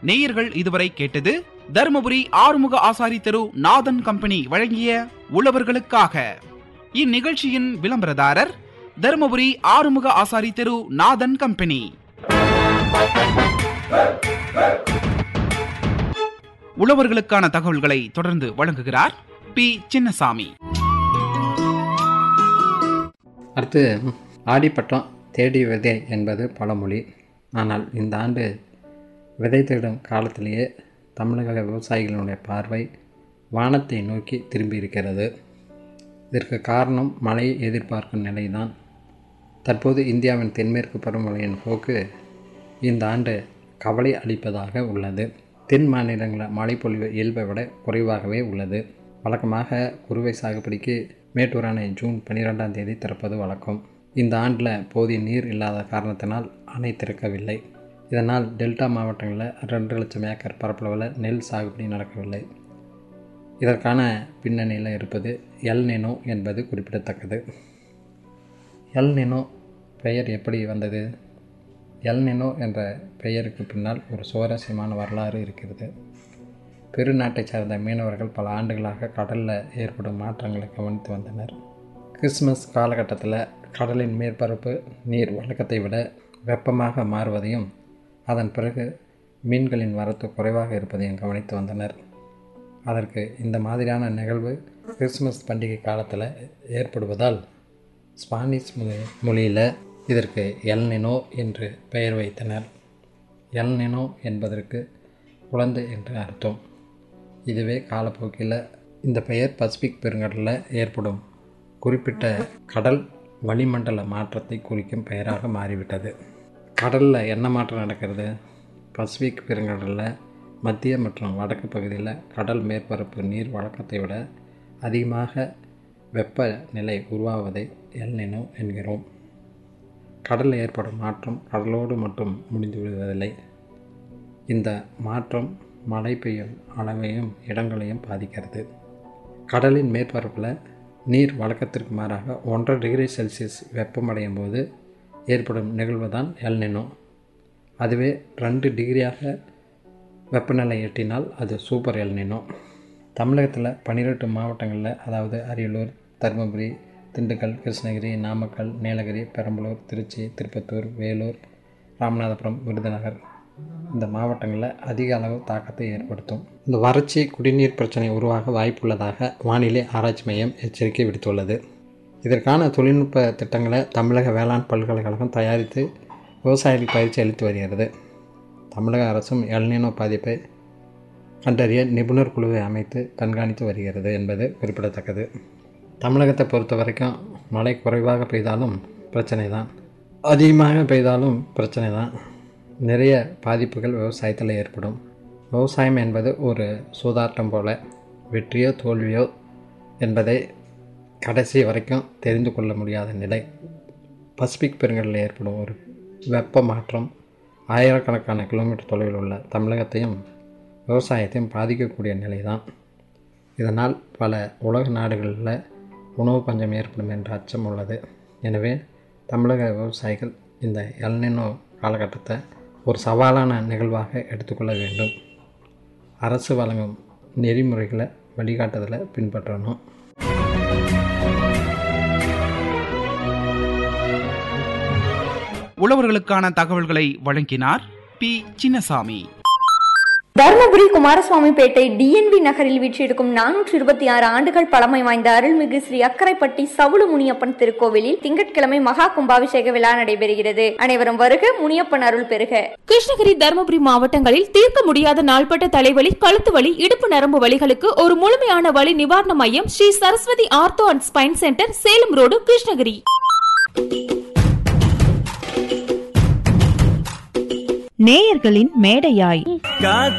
நேயர்கள் இதுவரை கேட்டது தருமபுரி ஆறுமுக ஆசாரி தெரு நாதன் கம்பெனி வழங்கிய உழவர்களுக்காக இந்நிகழ்ச்சியின் விளம்பரதாரர் தருமபுரி ஆறுமுக ஆசாரி தெரு நாதன் கம்பெனி உழவர்களுக்கான தகவல்களை தொடர்ந்து வழங்குகிறார் பி சின்னசாமி அடுத்து ஆடிப்பட்டம் தேடி விதை என்பது பழமொழி ஆனால் இந்த ஆண்டு விதை தேடும் காலத்திலேயே தமிழக விவசாயிகளுடைய பார்வை வானத்தை நோக்கி திரும்பி இருக்கிறது இதற்கு காரணம் மழையை எதிர்பார்க்கும் நிலைதான் தற்போது இந்தியாவின் தென்மேற்கு பருவமழையின் போக்கு இந்த ஆண்டு கவலை அளிப்பதாக உள்ளது தென் மாநிலங்களில் மழைப்பொழிவு இயல்பை விட குறைவாகவே உள்ளது வழக்கமாக குறுவை சாகுபடிக்கு மேட்டூர் அணை ஜூன் பன்னிரெண்டாம் தேதி திறப்பது வழக்கம் இந்த ஆண்டில் போதிய நீர் இல்லாத காரணத்தினால் அணை திறக்கவில்லை இதனால் டெல்டா மாவட்டங்களில் ரெண்டு லட்சம் ஏக்கர் பரப்பளவில் நெல் சாகுபடி நடக்கவில்லை இதற்கான பின்னணியில் இருப்பது எல் நினோ என்பது குறிப்பிடத்தக்கது எல் நினோ பெயர் எப்படி வந்தது எல் நினோ என்ற பெயருக்கு பின்னால் ஒரு சுவாரஸ்யமான வரலாறு இருக்கிறது பெருநாட்டைச் சார்ந்த மீனவர்கள் பல ஆண்டுகளாக கடலில் ஏற்படும் மாற்றங்களை கவனித்து வந்தனர் கிறிஸ்மஸ் காலகட்டத்தில் கடலின் மேற்பரப்பு நீர் வழக்கத்தை விட வெப்பமாக மாறுவதையும் அதன் பிறகு மீன்களின் வரத்து குறைவாக இருப்பதையும் கவனித்து வந்தனர் அதற்கு இந்த மாதிரியான நிகழ்வு கிறிஸ்மஸ் பண்டிகை காலத்தில் ஏற்படுவதால் ஸ்பானிஷ் மொழி மொழியில் இதற்கு எல் நினோ என்று பெயர் வைத்தனர் எல் நினோ என்பதற்கு குழந்தை என்று அர்த்தம் இதுவே காலப்போக்கில் இந்த பெயர் பசிபிக் பெருங்கடலில் ஏற்படும் குறிப்பிட்ட கடல் வளிமண்டல மாற்றத்தை குறிக்கும் பெயராக மாறிவிட்டது கடலில் என்ன மாற்றம் நடக்கிறது பசிபிக் பெருங்கடலில் மத்திய மற்றும் வடக்கு பகுதியில் கடல் மேற்பரப்பு நீர் வழக்கத்தை விட அதிகமாக வெப்பநிலை உருவாவதை எல் நினோ என்கிறோம் கடலில் ஏற்படும் மாற்றம் கடலோடு மட்டும் முடிந்து விடுவதில்லை இந்த மாற்றம் மழை பெய்யும் அளவையும் இடங்களையும் பாதிக்கிறது கடலின் மேற்பரப்பில் நீர் வழக்கத்திற்கு மாறாக ஒன்றரை டிகிரி செல்சியஸ் வெப்பமடையும் போது ஏற்படும் நிகழ்வு தான் எல்னினோ அதுவே ரெண்டு டிகிரியாக வெப்பநிலை எட்டினால் அது சூப்பர் எல்னினோ தமிழகத்தில் பன்னிரெண்டு மாவட்டங்களில் அதாவது அரியலூர் தருமபுரி திண்டுக்கல் கிருஷ்ணகிரி நாமக்கல் நீலகிரி பெரம்பலூர் திருச்சி திருப்பத்தூர் வேலூர் ராமநாதபுரம் விருதுநகர் இந்த மாவட்டங்களில் அதிக அளவு தாக்கத்தை ஏற்படுத்தும் இந்த வறட்சி குடிநீர் பிரச்சனை உருவாக வாய்ப்புள்ளதாக வானிலை ஆராய்ச்சி மையம் எச்சரிக்கை விடுத்துள்ளது இதற்கான தொழில்நுட்ப திட்டங்களை தமிழக வேளாண் பல்கலைக்கழகம் தயாரித்து விவசாயிகளுக்கு பயிற்சி அளித்து வருகிறது தமிழக அரசும் எல்னினோ பாதிப்பை கண்டறிய நிபுணர் குழுவை அமைத்து கண்காணித்து வருகிறது என்பது குறிப்பிடத்தக்கது தமிழகத்தை பொறுத்த வரைக்கும் மழை குறைவாக பெய்தாலும் பிரச்சனை தான் அதிகமாக பெய்தாலும் பிரச்சனை தான் நிறைய பாதிப்புகள் விவசாயத்தில் ஏற்படும் விவசாயம் என்பது ஒரு சூதாட்டம் போல வெற்றியோ தோல்வியோ என்பதை கடைசி வரைக்கும் தெரிந்து கொள்ள முடியாத நிலை பசிபிக் பெருங்கடலில் ஏற்படும் ஒரு வெப்ப மாற்றம் ஆயிரக்கணக்கான கிலோமீட்டர் தொலைவில் உள்ள தமிழகத்தையும் விவசாயத்தையும் பாதிக்கக்கூடிய நிலை தான் இதனால் பல உலக நாடுகளில் உணவு பஞ்சம் ஏற்படும் என்ற அச்சம் உள்ளது எனவே தமிழக விவசாயிகள் இந்த எல்னினோ காலகட்டத்தை ஒரு சவாலான நிகழ்வாக எடுத்துக்கொள்ள வேண்டும் அரசு வழங்கும் நெறிமுறைகளை வழிகாட்டுதலை பின்பற்றணும் உழவர்களுக்கான தகவல்களை வழங்கினார் பி சின்னசாமி தருமபுரி குமாரசுவாமிப்பேட்டை டிஎன்வி நகரில் வீற்றிருக்கும் நானூற்று இருபத்தி ஆறு ஆண்டுகள் பழமை வாய்ந்த அருள்மிகு ஸ்ரீ அக்கரைப்பட்டி சவுளு முனியப்பன் திருக்கோவிலில் திங்கட்கிழமை மகா கும்பாபிஷேக விழா நடைபெறுகிறது அனைவரும் வருக முனியப்பன் அருள் பெறுக கிருஷ்ணகிரி தருமபுரி மாவட்டங்களில் தீர்க்க முடியாத நாள்பட்ட தலைவலி கழுத்து வலி இடுப்பு நரம்பு வலிகளுக்கு ஒரு முழுமையான வலி நிவாரண மையம் Sri Saraswathi ortho and spine centre Salem road Krishnagiri நேயர்களின் மேடையாய்